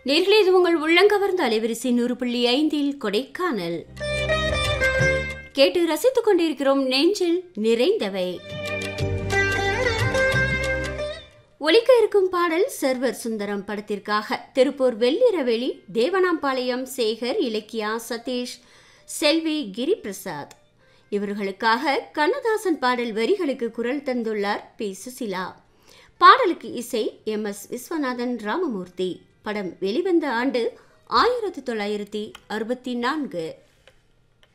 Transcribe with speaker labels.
Speaker 1: நேர்களே இது உங்கள் உள்ளங்கவர்ந்த அலைவரிசை நூறு புள்ளி ஐந்தில் கொடைக்கானல் கேட்டு ரசித்துக் கொண்டிருக்கிறோம் நெஞ்சில் நிறைந்தவை ஒலிக்க இருக்கும் பாடல் சர்வர் சுந்தரம் படத்திற்காக திருப்பூர் வெள்ளிரவெளி தேவனாம்பாளையம் சேகர் இலக்கியா சதீஷ் செல்வி கிரி பிரசாத் இவர்களுக்காக கண்ணதாசன் பாடல் வரிகளுக்கு குரல் தந்துள்ளார் பி சுசிலா பாடலுக்கு இசை எம் எஸ் விஸ்வநாதன் ராமமூர்த்தி படம் வெளிவந்த ஆண்டு ஆயிரத்தி தொள்ளாயிரத்தி அறுபத்தி நான்கு